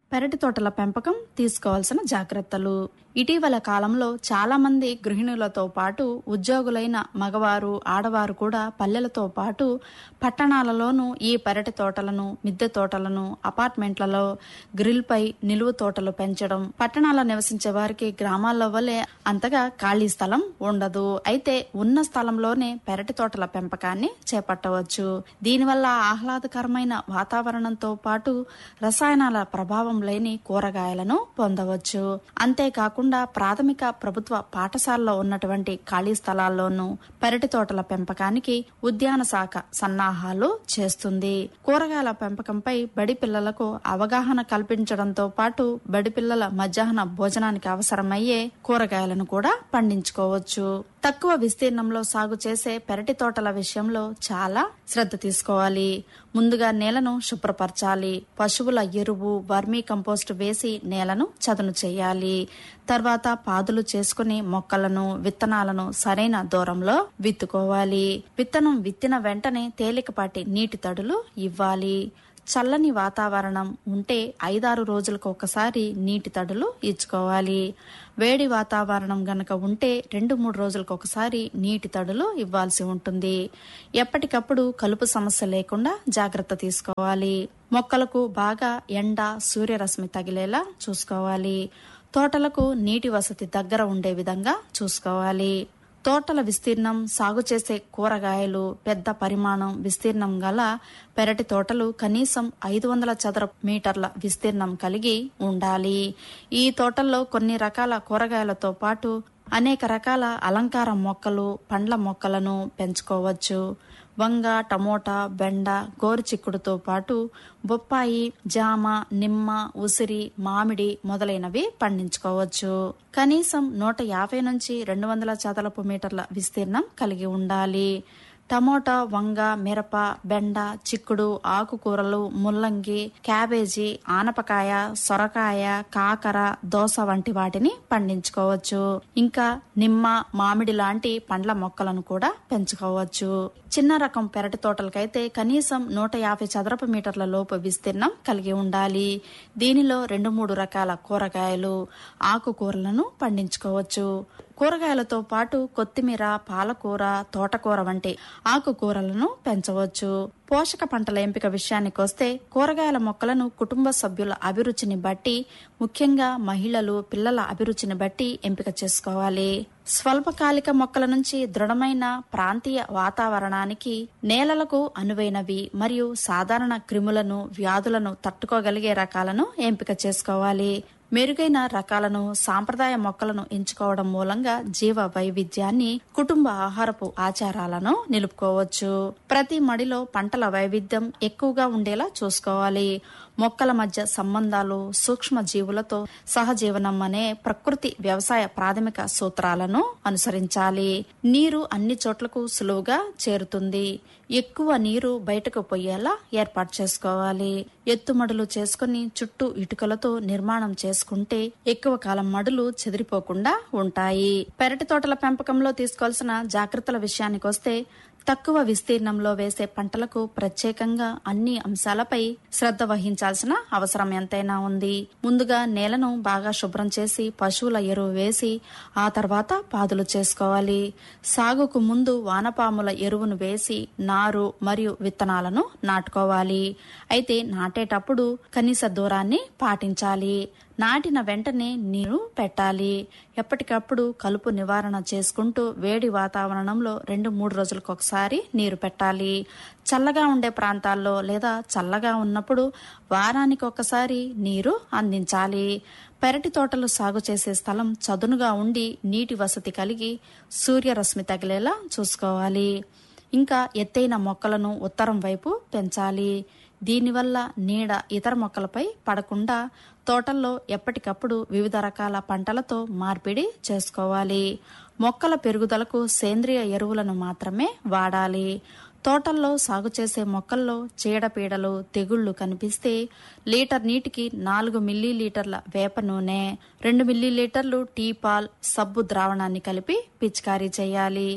పెరటి తోటల పెంపకం తీసుకోవాల్సిన జాగ్రత్తలు ఇటీవల కాలంలో చాలా మంది గృహిణులతో పాటు ఉద్యోగులైన మగవారు ఆడవారు కూడా పల్లెలతో పాటు పట్టణాలలోనూ ఈ పెరటి తోటలను మిద్దె తోటలను అపార్ట్మెంట్లలో గ్రిల్ పై నిలువు తోటలు పెంచడం పట్టణాల్లో నివసించే వారికి గ్రామాల్లో వలె అంతగా ఖాళీ స్థలం ఉండదు అయితే ఉన్న స్థలంలోనే పెరటి తోటల పెంపకాన్ని చేపట్టవచ్చు దీనివల్ల ఆహ్లాదకరమైన వాతావరణంతో పాటు రసాయనాల ప్రభావం లేని కూరగాయలను పొందవచ్చు అంతేకాకుండా ప్రాథమిక ప్రభుత్వ పాఠశాలలో ఉన్నటువంటి ఖాళీ స్థలాల్లోనూ పెరటి తోటల పెంపకానికి ఉద్యాన శాఖ సన్నాహాలు చేస్తుంది కూరగాయల పెంపకంపై బడి పిల్లలకు అవగాహన కల్పించడంతో పాటు బడి పిల్లల మధ్యాహ్న భోజనానికి అవసరమయ్యే కూరగాయలను కూడా పండించుకోవచ్చు తక్కువ విస్తీర్ణంలో సాగు చేసే పెరటి తోటల విషయంలో చాలా శ్రద్ధ తీసుకోవాలి ముందుగా నేలను శుభ్రపరచాలి పశువుల ఎరువు వర్మీ కంపోస్ట్ వేసి నేలను చదును చేయాలి తర్వాత పాదులు చేసుకుని మొక్కలను విత్తనాలను సరైన దూరంలో విత్తుకోవాలి విత్తనం విత్తిన వెంటనే తేలికపాటి నీటి తడులు ఇవ్వాలి చల్లని వాతావరణం ఉంటే ఐదారు రోజులకు ఒకసారి నీటి తడులు ఇచ్చుకోవాలి వేడి వాతావరణం గనక ఉంటే రెండు మూడు రోజులకు ఒకసారి నీటి తడులు ఇవ్వాల్సి ఉంటుంది ఎప్పటికప్పుడు కలుపు సమస్య లేకుండా జాగ్రత్త తీసుకోవాలి మొక్కలకు బాగా ఎండ సూర్యరశ్మి తగిలేలా చూసుకోవాలి తోటలకు నీటి వసతి దగ్గర ఉండే విధంగా చూసుకోవాలి తోటల విస్తీర్ణం సాగు చేసే కూరగాయలు పెద్ద పరిమాణం విస్తీర్ణం గల పెరటి తోటలు కనీసం ఐదు వందల చదరపు మీటర్ల విస్తీర్ణం కలిగి ఉండాలి ఈ తోటల్లో కొన్ని రకాల కూరగాయలతో పాటు అనేక రకాల అలంకార మొక్కలు పండ్ల మొక్కలను పెంచుకోవచ్చు వంగ టమోటా బెండ గోరుచిక్కుడుతో పాటు బొప్పాయి జామ నిమ్మ ఉసిరి మామిడి మొదలైనవి పండించుకోవచ్చు కనీసం నూట యాభై నుంచి రెండు వందల చదరపు మీటర్ల విస్తీర్ణం కలిగి ఉండాలి టమోటా వంగ మిరప బెండ చిక్కుడు ఆకుకూరలు ముల్లంగి క్యాబేజీ ఆనపకాయ సొరకాయ కాకర దోస వంటి వాటిని పండించుకోవచ్చు ఇంకా నిమ్మ మామిడి లాంటి పండ్ల మొక్కలను కూడా పెంచుకోవచ్చు చిన్న రకం పెరటి తోటలకైతే కనీసం నూట యాభై చదరపు మీటర్ల లోపు విస్తీర్ణం కలిగి ఉండాలి దీనిలో రెండు మూడు రకాల కూరగాయలు ఆకుకూరలను పండించుకోవచ్చు కూరగాయలతో పాటు కొత్తిమీర పాలకూర తోటకూర వంటి ఆకుకూరలను పెంచవచ్చు పోషక పంటల ఎంపిక విషయానికి వస్తే కూరగాయల మొక్కలను కుటుంబ సభ్యుల అభిరుచిని బట్టి ముఖ్యంగా మహిళలు పిల్లల అభిరుచిని బట్టి ఎంపిక చేసుకోవాలి స్వల్పకాలిక మొక్కల నుంచి దృఢమైన ప్రాంతీయ వాతావరణానికి నేలలకు అనువైనవి మరియు సాధారణ క్రిములను వ్యాధులను తట్టుకోగలిగే రకాలను ఎంపిక చేసుకోవాలి మెరుగైన రకాలను సాంప్రదాయ మొక్కలను ఎంచుకోవడం మూలంగా జీవ వైవిధ్యాన్ని కుటుంబ ఆహారపు ఆచారాలను నిలుపుకోవచ్చు ప్రతి మడిలో పంటల వైవిధ్యం ఎక్కువగా ఉండేలా చూసుకోవాలి మొక్కల మధ్య సంబంధాలు సూక్ష్మ జీవులతో సహజీవనం అనే ప్రకృతి వ్యవసాయ ప్రాథమిక సూత్రాలను అనుసరించాలి నీరు అన్ని చోట్లకు సులువుగా చేరుతుంది ఎక్కువ నీరు బయటకు పోయేలా ఏర్పాటు చేసుకోవాలి ఎత్తుమడులు చేసుకుని చుట్టూ ఇటుకలతో నిర్మాణం చేసుకుంటే ఎక్కువ కాలం మడులు చెదిరిపోకుండా ఉంటాయి పెరటి తోటల పెంపకంలో తీసుకోవాల్సిన జాగ్రత్తల విషయానికి వస్తే తక్కువ విస్తీర్ణంలో వేసే పంటలకు ప్రత్యేకంగా అన్ని అంశాలపై శ్రద్ధ వహించాల్సిన అవసరం ఎంతైనా ఉంది ముందుగా నేలను బాగా శుభ్రం చేసి పశువుల ఎరువు వేసి ఆ తర్వాత పాదులు చేసుకోవాలి సాగుకు ముందు వానపాముల ఎరువును వేసి నారు మరియు విత్తనాలను నాటుకోవాలి అయితే నాటేటప్పుడు కనీస దూరాన్ని పాటించాలి నాటిన వెంటనే నీరు పెట్టాలి ఎప్పటికప్పుడు కలుపు నివారణ చేసుకుంటూ వేడి వాతావరణంలో రెండు మూడు రోజులకు ఒకసారి నీరు పెట్టాలి చల్లగా ఉండే ప్రాంతాల్లో లేదా చల్లగా ఉన్నప్పుడు వారానికి ఒకసారి నీరు అందించాలి పెరటి తోటలు సాగు చేసే స్థలం చదునుగా ఉండి నీటి వసతి కలిగి సూర్యరశ్మి తగిలేలా చూసుకోవాలి ఇంకా ఎత్తైన మొక్కలను ఉత్తరం వైపు పెంచాలి దీనివల్ల నీడ ఇతర మొక్కలపై పడకుండా తోటల్లో ఎప్పటికప్పుడు వివిధ రకాల పంటలతో మార్పిడి చేసుకోవాలి మొక్కల పెరుగుదలకు సేంద్రియ ఎరువులను మాత్రమే వాడాలి తోటల్లో సాగు చేసే మొక్కల్లో చీడపీడలు తెగుళ్లు కనిపిస్తే లీటర్ నీటికి నాలుగు మిల్లీ లీటర్ల వేప నూనె రెండు మిల్లీ లీటర్లు టీ పాల్ సబ్బు ద్రావణాన్ని కలిపి పిచికారీ చేయాలి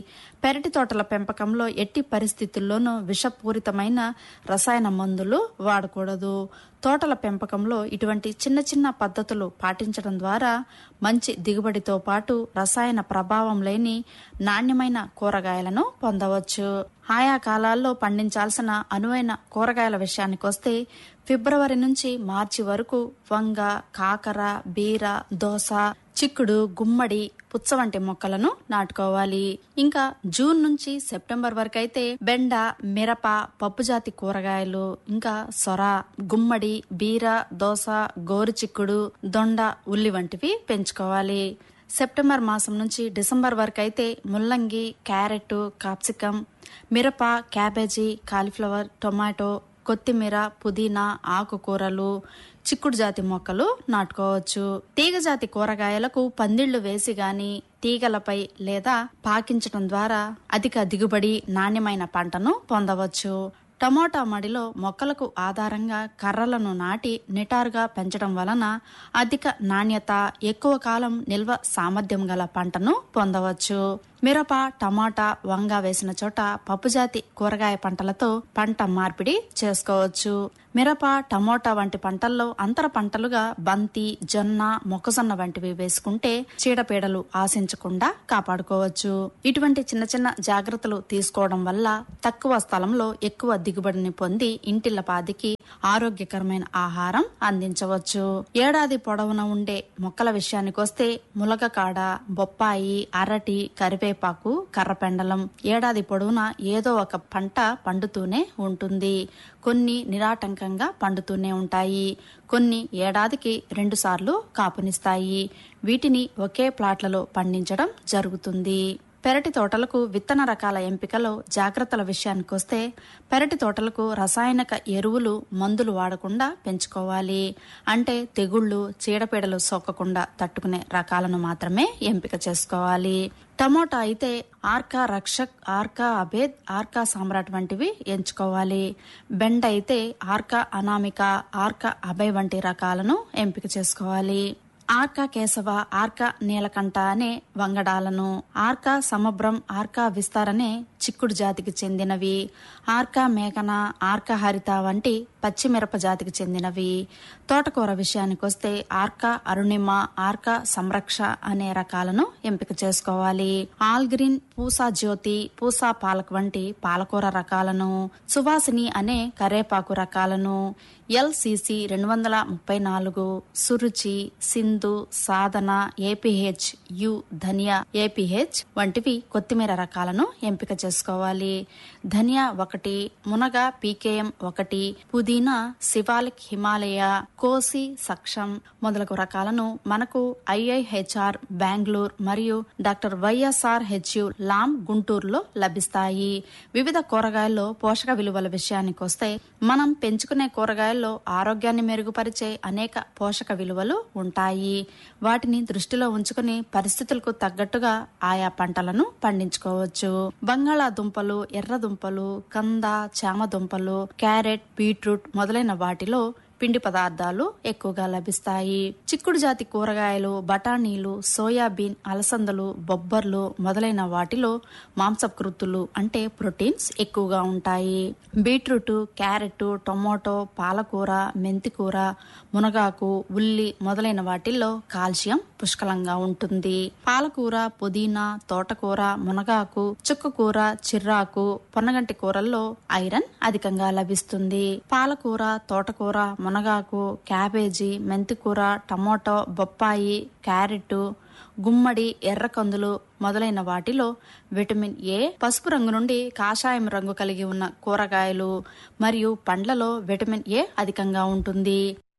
పెరటి తోటల పెంపకంలో ఎట్టి పరిస్థితుల్లోనూ విషపూరితమైన రసాయన మందులు వాడకూడదు తోటల పెంపకంలో ఇటువంటి చిన్న చిన్న పద్ధతులు పాటించడం ద్వారా మంచి దిగుబడితో పాటు రసాయన ప్రభావం లేని నాణ్యమైన కూరగాయలను పొందవచ్చు ఆయా కాలాల్లో పండించాల్సిన అనువైన కూరగాయల విషయానికి వస్తే ఫిబ్రవరి నుంచి మార్చి వరకు వంగ కాకర బీర దోస చిక్కుడు గుమ్మడి పుచ్చ వంటి మొక్కలను నాటుకోవాలి ఇంకా జూన్ నుంచి సెప్టెంబర్ వరకు అయితే బెండ మిరప పప్పుజాతి కూరగాయలు ఇంకా సొర గుమ్మడి బీర దోస గోరు చిక్కుడు దొండ ఉల్లి వంటివి పెంచుకోవాలి సెప్టెంబర్ మాసం నుంచి డిసెంబర్ వరకు అయితే ముల్లంగి క్యారెట్ కాప్సికం మిరప క్యాబేజీ కాలీఫ్లవర్ టొమాటో కొత్తిమీర పుదీనా ఆకుకూరలు చిక్కుడు జాతి మొక్కలు నాటుకోవచ్చు తీగ జాతి కూరగాయలకు పందిళ్లు వేసి గాని తీగలపై లేదా పాకించడం ద్వారా అధిక దిగుబడి నాణ్యమైన పంటను పొందవచ్చు టమోటా మడిలో మొక్కలకు ఆధారంగా కర్రలను నాటి నిటారుగా పెంచడం వలన అధిక నాణ్యత ఎక్కువ కాలం నిల్వ సామర్థ్యం గల పంటను పొందవచ్చు మిరప టమాటా వంగ వేసిన చోట పప్పుజాతి కూరగాయ పంటలతో పంట మార్పిడి చేసుకోవచ్చు మిరప టమోటా వంటి పంటల్లో అంతర పంటలుగా బంతి జొన్న మొక్కజొన్న వంటివి వేసుకుంటే చీడపీడలు ఆశించకుండా కాపాడుకోవచ్చు ఇటువంటి చిన్న చిన్న జాగ్రత్తలు తీసుకోవడం వల్ల తక్కువ స్థలంలో ఎక్కువ దిగుబడిని పొంది ఇంటిల్లపాదికి ఆరోగ్యకరమైన ఆహారం అందించవచ్చు ఏడాది పొడవున ఉండే మొక్కల విషయానికి వస్తే ములగకాడ బొప్పాయి అరటి కరివేపాకు కర్రపెండలం ఏడాది పొడవునా ఏదో ఒక పంట పండుతూనే ఉంటుంది కొన్ని నిరాటంకంగా పండుతూనే ఉంటాయి కొన్ని ఏడాదికి రెండు సార్లు కాపునిస్తాయి వీటిని ఒకే ప్లాట్లలో పండించడం జరుగుతుంది పెరటి తోటలకు విత్తన రకాల ఎంపికలో జాగ్రత్తల విషయానికొస్తే పెరటి తోటలకు రసాయనిక ఎరువులు మందులు వాడకుండా పెంచుకోవాలి అంటే తెగుళ్లు చీడపీడలు సోకకుండా తట్టుకునే రకాలను మాత్రమే ఎంపిక చేసుకోవాలి టమోటా అయితే ఆర్కా రక్షక్ ఆర్కా అభేద్ ఆర్కా సామ్రాట్ వంటివి ఎంచుకోవాలి బెండ అయితే ఆర్కా అనామిక ఆర్కా అభయ్ వంటి రకాలను ఎంపిక చేసుకోవాలి ఆర్కా కేశవ ఆర్కా నీలకంఠ అనే వంగడాలను ఆర్కా సమబ్రం ఆర్కా విస్తార్ అనే చిక్కుడు జాతికి చెందినవి ఆర్కా మేఘన ఆర్కా హరిత వంటి పచ్చిమిరప జాతికి చెందినవి తోటకూర విషయానికి వస్తే ఆర్కా అరుణిమ ఆర్కా సంరక్ష అనే రకాలను ఎంపిక చేసుకోవాలి ఆల్గ్రీన్ పూసా జ్యోతి పూసా పాలక్ వంటి పాలకూర రకాలను సువాసిని అనే కరేపాకు రకాలను ఎల్సిసి రెండు వందల ముప్పై నాలుగు Suruchi Sindhu Sadhana A P H U Dhaniya A P H వంటివి కొత్తిమీర రకాలను ఎంపిక చేసుకోవాలి ధనియా ఒకటి మునగ పీకేఎం ఒకటి పుదీనా శివాలిక్ హిమాలయ కోసి సక్షం మొదలగు రకాలను మనకు ఐఐహెచ్ఆర్ బెంగళూరు మరియు డాక్టర్ వైఎస్ఆర్ హెచ్యు లామ్ గుంటూరులో లభిస్తాయి వివిధ కూరగాయల్లో పోషక విలువల విషయానికి వస్తే మనం పెంచుకునే కూరగాయల్లో ఆరోగ్యాన్ని మెరుగుపరిచే అనేక పోషక విలువలు ఉంటాయి వాటిని దృష్టిలో ఉంచుకుని పరిస్థితులకు తగ్గట్టుగా ఆయా పంటలను పండించుకోవచ్చు బంగాళాదుంపలు ఎర్రదుంపలు కంద చామదుంపలు క్యారెట్ బీట్రూట్ మొదలైన వాటిలో పిండి పదార్థాలు ఎక్కువగా లభిస్తాయి చిక్కుడు జాతి కూరగాయలు బఠానీలు సోయాబీన్ అలసందలు బొబ్బర్లు మొదలైన వాటిలో మాంసకృత్తులు అంటే ప్రోటీన్స్ ఎక్కువగా ఉంటాయి బీట్రూట్ క్యారెట్ టొమాటో పాలకూర మెంతికూర మునగాకు ఉల్లి మొదలైన వాటిల్లో కాల్షియం పుష్కలంగా ఉంటుంది పాలకూర పుదీనా తోటకూర మునగాకు చుక్కకూర చిర్రాకు పొన్నగంటి కూరల్లో ఐరన్ అధికంగా లభిస్తుంది పాలకూర తోటకూర మునగాకు క్యాబేజీ మెంతికూర టమోటో బొప్పాయి క్యారెట్ గుమ్మడి ఎర్ర కందులు మొదలైన వాటిలో విటమిన్ ఏ పసుపు రంగు నుండి కాషాయం రంగు కలిగి ఉన్న కూరగాయలు మరియు పండ్లలో విటమిన్ ఏ అధికంగా ఉంటుంది